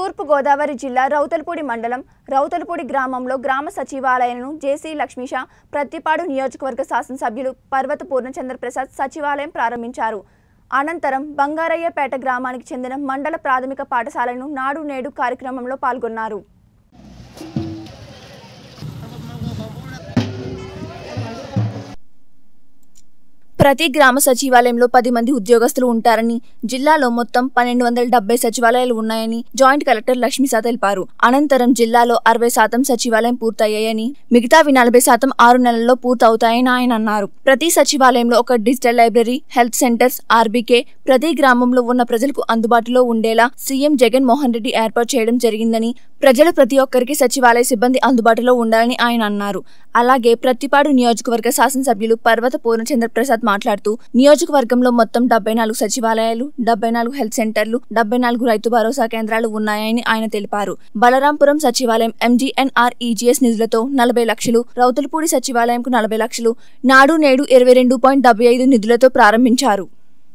తూర్పు గోదావరి జిల్లా రౌతలపూడి మండలం రౌతలపూడి గ్రామంలో గ్రామ సచివాలయాలను జేసీ లక్ష్మీష ప్రత్తిపాడు నియోజకవర్గ శాసనసభ్యులు పర్వత పూర్ణచంద్ర ప్రసాద్ సచివాలయం ప్రారంభించారు అనంతరం బంగారయ్యపేట గ్రామానికి చెందిన మండల ప్రాథమిక పాఠశాలను నాడు నేడు కార్యక్రమంలో పాల్గొన్నారు ప్రతి గ్రామ సచివాలయంలో పది మంది ఉద్యోగస్తులు ఉంటారని జిల్లాలో మొత్తం పన్నెండు వందల డెబ్బై సచివాలయాలు ఉన్నాయని జాయింట్ కలెక్టర్ లక్ష్మీసా తెలిపారు అనంతరం జిల్లాలో అరవై శాతం సచివాలయం పూర్తయ్యాయని మిగతావి నలభై శాతం ఆరు నెలల్లో పూర్తవుతాయని ఆయన అన్నారు ప్రతి సచివాలయంలో ఒక digital library health centres RBK ప్రతి గ్రామంలో ఉన్న ప్రజలకు అందుబాటులో ఉండేలా సీఎం జగన్ మోహన్ రెడ్డి ఏర్పాటు చేయడం జరిగిందని ప్రజలు ప్రతి ఒక్కరికి సచివాలయ సిబ్బంది అందుబాటులో ఉండాలని ఆయన అన్నారు అలాగే ప్రతిపాడు నియోజకవర్గ శాసనసభ్యులు పర్వత పూర్ణచంద్ర ప్రసాద్ మాట్లాడుతూ నియోజకవర్గంలో మొత్తం డెబ్బై నాలుగు సచివాలయాలు డెబ్బై నాలుగు హెల్త్ సెంటర్లు డెబ్బై నాలుగు రైతు భరోసా కేంద్రాలు ఉన్నాయని ఆయన తెలిపారు బలరాంపురం సచివాలయం ఎంజీఎన్ఆర్ ఈజీఎస్ నిధులతో నలభై లక్షలు రౌతులపూడి సచివాలయంకు నలభై లక్షలు నాడు నేడు ఇరవై రెండు పాయింట్ డెబ్బై ఐదు నిధులతో ప్రారంభించారు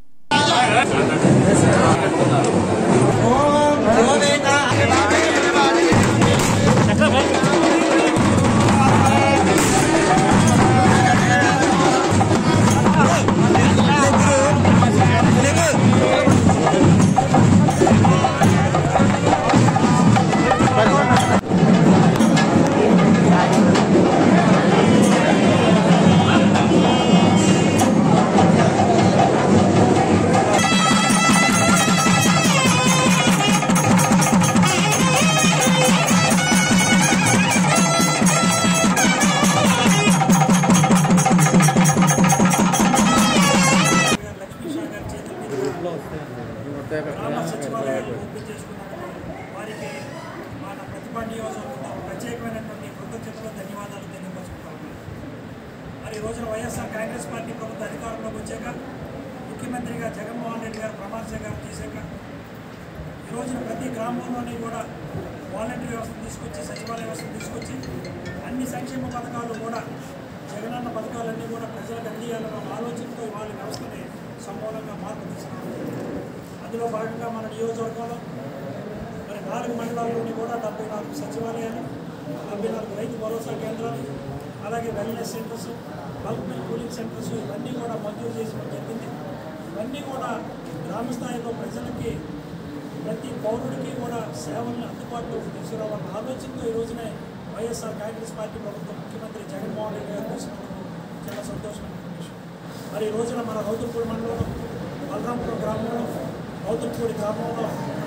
లక్ష్మీషా గారి చేతుల మీదుగా గ్రామ సచివాలయాలు ఓపెన్ చేసుకున్నందుకు వారికి మన ప్రతిభా నియోజకవర్గం ప్రత్యేకమైనటువంటి కృతజ్ఞతలు ధన్యవాదాలు తెలియపరుచుకుంటా ఉన్నాను మరి ఈ రోజున వైఎస్ఆర్ కాంగ్రెస్ పార్టీ ప్రభుత్వ అధికారంలోకి వచ్చాక ముఖ్యమంత్రిగా జగన్మోహన్ రెడ్డి గారు ప్రమాణ స్వీకారం చేశాక ఈ రోజున ప్రతి గ్రామంలోని కూడా వాలంటీర్ వ్యవస్థను తీసుకొచ్చి సచివాలయ వ్యవస్థను తీసుకొచ్చి అన్ని సంక్షేమ పథకాలు కూడా జగనన్న పథకాలన్నీ కూడా ప్రజలకు అందియాలన్న ఆలోచనతో ఇవాళ వ్యవస్థని సమూలంగా మార్పు తీసుకురావడం అందులో భాగంగా మన నియోజకవర్గంలో మరి నాలుగు మండలాల్లోని కూడా డెబ్బై నాలుగు సచివాలయాలు డెబ్బై నాలుగు రైతు భరోసా కేంద్రాలు అలాగే wellness centres bulk milk cooling centres ఇవన్నీ కూడా మంజూరు చేసిన జరిగింది ఇవన్నీ కూడా గ్రామ స్థాయిలో ప్రజలకి ప్రతి పౌరుడికి కూడా సేవలను అందుబాటులోకి తీసుకురావాలన్న ఆలోచనతో ఈ రోజునే వైఎస్ఆర్ కాంగ్రెస్ పార్టీ ప్రభుత్వం ముఖ్యమంత్రి జగన్మోహన్ రెడ్డి గారు చేసినందుకు చాలా సంతోషమైన విషయం మరి ఈ రోజున మన రౌతులపూడి మండలంలో బలరాంపురం గ్రామంలో రౌతులపూడి గ్రామంలో